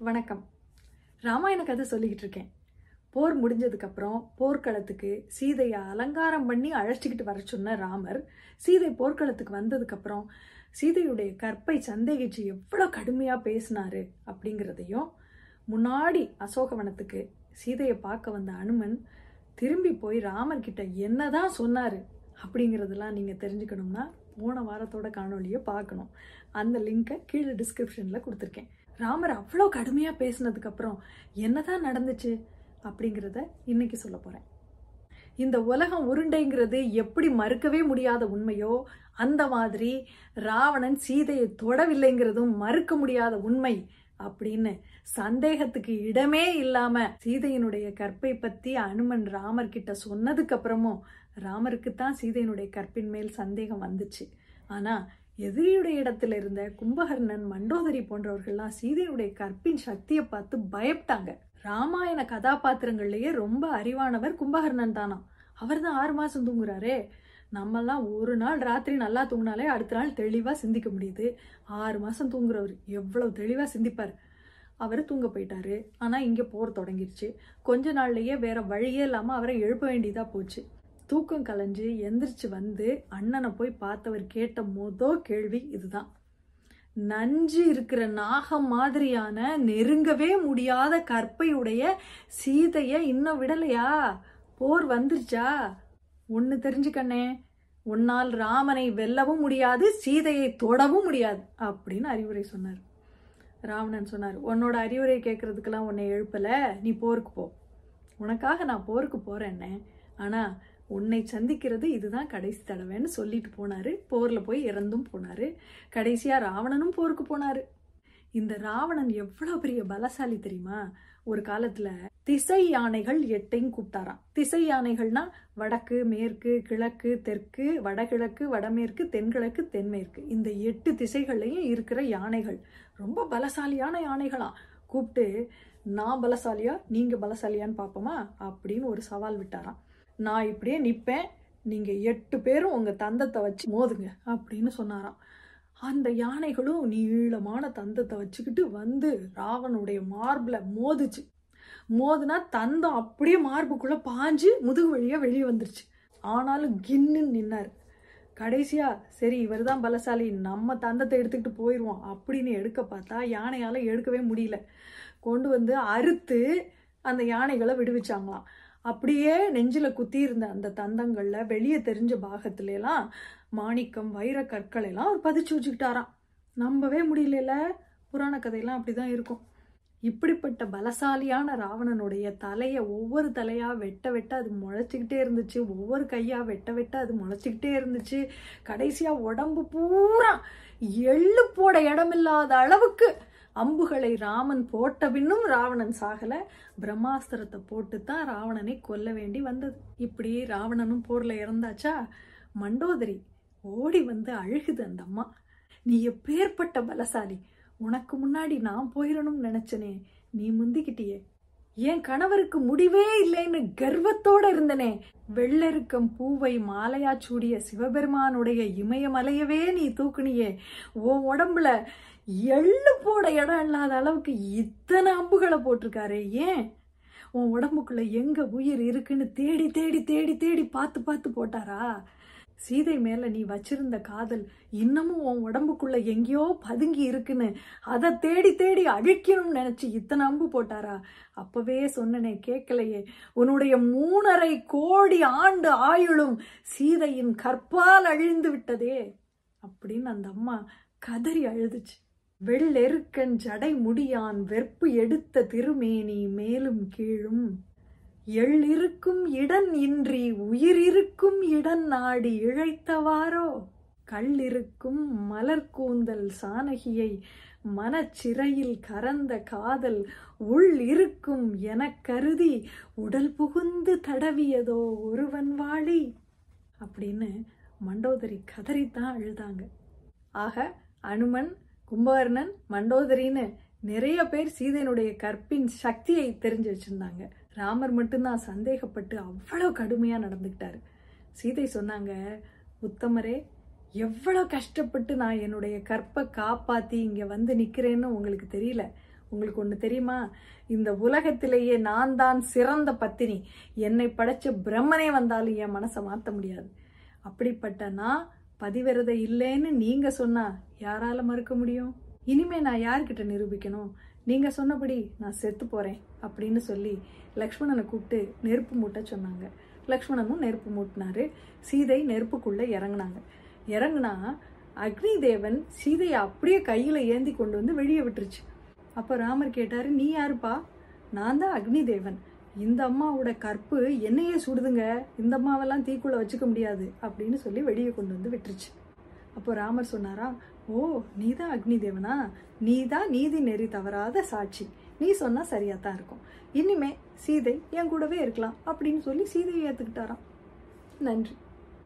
வணக்கம் ராமாயண கதை சொல்லிக்கிட்டு இருக்கேன் போர் முடிஞ்சதுக்கப்புறம் போர்க்களத்துக்கு சீதையை அலங்காரம் பண்ணி அழைச்சிக்கிட்டு வர சொன்ன ராமர் சீதை போர்க்களத்துக்கு வந்ததுக்கப்புறம் சீதையுடைய கற்பை சந்தேகிச்சு எவ்வளோ கடுமையாக பேசினாரு அப்படிங்கிறதையும் முன்னாடி அசோகவனத்துக்கு சீதையை பார்க்க வந்த அனுமன் திரும்பி போய் ராமர்கிட்ட என்னதான் சொன்னாரு அப்படிங்கிறதெல்லாம் நீங்கள் தெரிஞ்சுக்கணும்னா போன வாரத்தோட காணொலியை பார்க்கணும் அந்த லிங்கை கீழே டிஸ்கிரிப்ஷனில் கொடுத்துருக்கேன் ராமர் அவ்வளோ கடுமையாக பேசினதுக்கப்புறம் என்னதான் நடந்துச்சு அப்படிங்கிறத இன்னைக்கு சொல்ல போகிறேன் இந்த உலகம் உருண்டைங்கிறது எப்படி மறுக்கவே முடியாத உண்மையோ அந்த மாதிரி ராவணன் சீதையை தொடவில்லைங்கிறதும் மறுக்க முடியாத உண்மை அப்படின்னு சந்தேகத்துக்கு இடமே இல்லாம சீதையினுடைய கற்பை பத்தி அனுமன் ராமர் கிட்ட சொன்னதுக்கு அப்புறமும் ராமருக்கு தான் சீதையினுடைய கற்பின் மேல் சந்தேகம் வந்துச்சு ஆனா எதிரியுடைய இடத்துல இருந்த கும்பகர்ணன் மண்டோதரி போன்றவர்கள்லாம் சீதையுடைய கற்பின் சக்தியை பார்த்து பயப்பட்டாங்க ராமாயண கதாபாத்திரங்கள்லயே ரொம்ப அறிவானவர் கும்பகர்ணன் தானா அவர் தான் ஆறு மாசம் தூங்குறாரே நம்மெல்லாம் ஒரு நாள் ராத்திரி நல்லா தூங்கினாலே அடுத்த நாள் தெளிவாக சிந்திக்க முடியுது ஆறு மாதம் தூங்குறவர் எவ்வளவு தெளிவாக சிந்திப்பார் அவர் தூங்க போயிட்டாரு ஆனால் இங்கே போர் தொடங்கிருச்சு கொஞ்ச நாள்லயே வேற வழியே இல்லாமல் அவரை எழுப்ப வேண்டியதாக போச்சு தூக்கம் கலைஞ்சு எந்திரிச்சு வந்து அண்ணனை போய் பார்த்தவர் கேட்ட மொத கேள்வி இதுதான் நஞ்சு இருக்கிற நாகம் மாதிரியான நெருங்கவே முடியாத கற்பையுடைய சீதைய இன்னும் விடலையா போர் வந்துருச்சா ஒன்று தெரிஞ்சுக்கண்ணே உன்னால் ராமனை வெல்லவும் முடியாது சீதையை தொடவும் முடியாது அப்படின்னு அறிவுரை சொன்னார் ராவணன் சொன்னார் உன்னோட அறிவுரை கேட்கறதுக்கெல்லாம் உன்னை எழுப்பல நீ போருக்கு போ உனக்காக நான் போருக்கு போறேன்னே ஆனா உன்னை சந்திக்கிறது இதுதான் கடைசி தடவைன்னு சொல்லிட்டு போனாரு போர்ல போய் இறந்தும் போனாரு கடைசியா ராவணனும் போருக்கு போனாரு இந்த ராவணன் எவ்வளவு பெரிய பலசாலி தெரியுமா ஒரு காலத்துல திசை யானைகள் எட்டையும் கூப்பிட்டாராம் திசை யானைகள்னா வடக்கு மேற்கு கிழக்கு தெற்கு வடகிழக்கு வடமேற்கு தென்கிழக்கு தென்மேற்கு இந்த எட்டு திசைகள்லையும் இருக்கிற யானைகள் ரொம்ப பலசாலியான யானைகளாம் கூப்பிட்டு நான் பலசாலியா நீங்க பலசாலியான்னு பார்ப்போமா அப்படின்னு ஒரு சவால் விட்டாராம் நான் இப்படியே நிற்பேன் நீங்க எட்டு பேரும் உங்க தந்தத்தை வச்சு மோதுங்க அப்படின்னு சொன்னாராம் அந்த யானைகளும் நீளமான தந்தத்தை வச்சுக்கிட்டு வந்து ராவனுடைய மார்பில் மோதுச்சு மோதுனா தந்தம் அப்படியே மார்புக்குள்ள பாஞ்சு முதுகு வழியா வெளியே வந்துருச்சு ஆனாலும் கின்னு நின்னார் கடைசியா சரி இவர் தான் பலசாலி நம்ம தந்தத்தை எடுத்துக்கிட்டு போயிடுவோம் அப்படின்னு எடுக்க பார்த்தா யானையால எடுக்கவே முடியல கொண்டு வந்து அறுத்து அந்த யானைகளை விடுவிச்சாங்களாம் அப்படியே நெஞ்சில குத்தி இருந்த அந்த தந்தங்கள்ல வெளியே தெரிஞ்ச பாகத்துல எல்லாம் மாணிக்கம் வைர கற்களை எல்லாம் அவர் பதிச்சு வச்சுக்கிட்டாராம் நம்பவே முடியல புராண கதையெல்லாம் அப்படிதான் இருக்கும் இப்படிப்பட்ட பலசாலியான ராவணனுடைய தலையை ஒவ்வொரு தலையா வெட்ட வெட்ட அது முளைச்சிக்கிட்டே இருந்துச்சு ஒவ்வொரு கையா வெட்ட வெட்ட அது முளைச்சிக்கிட்டே இருந்துச்சு கடைசியா உடம்பு பூரா எள்ளு போட இடமில்லாத அளவுக்கு அம்புகளை ராமன் போட்ட பின்னும் ராவணன் சாகல பிரம்மாஸ்திரத்தை போட்டு தான் ராவணனை கொல்ல வேண்டி வந்தது இப்படி ராவணனும் போர்ல இறந்தாச்சா மண்டோதரி ஓடி வந்து அழுகுது அந்த அம்மா நீ எப்பேற்பட்ட பலசாலி உனக்கு முன்னாடி நான் போயிடணும்னு நினைச்சனே நீ முந்திக்கிட்டியே என் கணவருக்கு முடிவே இல்லைன்னு கர்வத்தோட இருந்தனே வெள்ளெருக்கம் பூவை மாலையா சூடிய சிவபெருமானுடைய இமயமலையவே நீ தூக்குனியே உன் உடம்புல எள்ளு போட இடம் இல்லாத அளவுக்கு இத்தனை அம்புகளை போட்டிருக்காரு ஏன் உன் உடம்புக்குள்ள எங்க உயிர் இருக்குன்னு தேடி தேடி தேடி தேடி பார்த்து பார்த்து போட்டாரா சீதை மேல நீ வச்சிருந்த காதல் இன்னமும் உன் உடம்புக்குள்ள எங்கேயோ பதுங்கி இருக்குன்னு அதை தேடி தேடி அழிக்கணும்னு நினைச்சு இத்தனை அம்பு போட்டாரா அப்பவே சொன்னனே கேட்கலையே உன்னுடைய மூணரை கோடி ஆண்டு ஆயுளும் சீதையின் கற்பால் அழிந்து விட்டதே அப்படின்னு அந்த அம்மா கதறி அழுதுச்சு வெள்ளெருக்கன் ஜடை முடியான் வெற்பு எடுத்த திருமேனி மேலும் கீழும் எள்ளிருக்கும் இடன் இன்றி உயிரிருக்கும் இடன் நாடி இழைத்தவாரோ கல்லிருக்கும் மலர் கூந்தல் சானகியை மனச்சிறையில் கறந்த காதல் உள் இருக்கும் எனக் கருதி உடல் புகுந்து தடவியதோ ஒருவன் வாழி அப்படின்னு மண்டோதரி கதறித்தான் அழுதாங்க ஆக அனுமன் கும்பகர்ணன் மண்டோதரின்னு நிறைய பேர் சீதையனுடைய கற்பின் சக்தியை தெரிஞ்சு வச்சிருந்தாங்க ராமர் மட்டும்தான் சந்தேகப்பட்டு அவ்வளோ கடுமையா நடந்துக்கிட்டாரு சீதை சொன்னாங்க உத்தமரே எவ்வளோ கஷ்டப்பட்டு நான் என்னுடைய கற்பை காப்பாத்தி இங்க வந்து நிக்கிறேன்னு உங்களுக்கு தெரியல உங்களுக்கு ஒன்று தெரியுமா இந்த உலகத்திலேயே நான் தான் சிறந்த பத்தினி என்னை படைச்ச பிரம்மனே வந்தாலும் என் மனசை மாற்ற முடியாது அப்படிப்பட்ட நான் பதிவிரதை இல்லைன்னு நீங்க சொன்னா யாரால மறுக்க முடியும் இனிமே நான் யார்கிட்ட நிரூபிக்கணும் நீங்க சொன்னபடி நான் செத்து போறேன் அப்படின்னு சொல்லி லக்ஷ்மணனை கூப்பிட்டு நெருப்பு மூட்ட சொன்னாங்க லக்ஷ்மணனும் நெருப்பு மூட்டினாரு சீதை நெருப்புக்குள்ள இறங்குனாங்க இறங்குனா அக்னி தேவன் சீதையை அப்படியே கையில ஏந்தி கொண்டு வந்து வெளியே விட்டுருச்சு அப்போ ராமர் கேட்டாரு நீ யாருப்பா நான் தான் அக்னி தேவன் இந்த அம்மாவோட கற்பு என்னையே சுடுதுங்க இந்த அம்மாவெல்லாம் தீக்குள்ள வச்சுக்க முடியாது அப்படின்னு சொல்லி வெளியே கொண்டு வந்து விட்டுருச்சு அப்போ ராமர் சொன்னாரா ஓ நீ தான் அக்னி தேவனா நீ தான் நீதி நெறி தவறாத சாட்சி நீ சொன்னா சரியா தான் இருக்கும் இனிமே சீதை என் கூடவே இருக்கலாம் அப்படின்னு சொல்லி சீதையை ஏத்துக்கிட்டாராம் நன்றி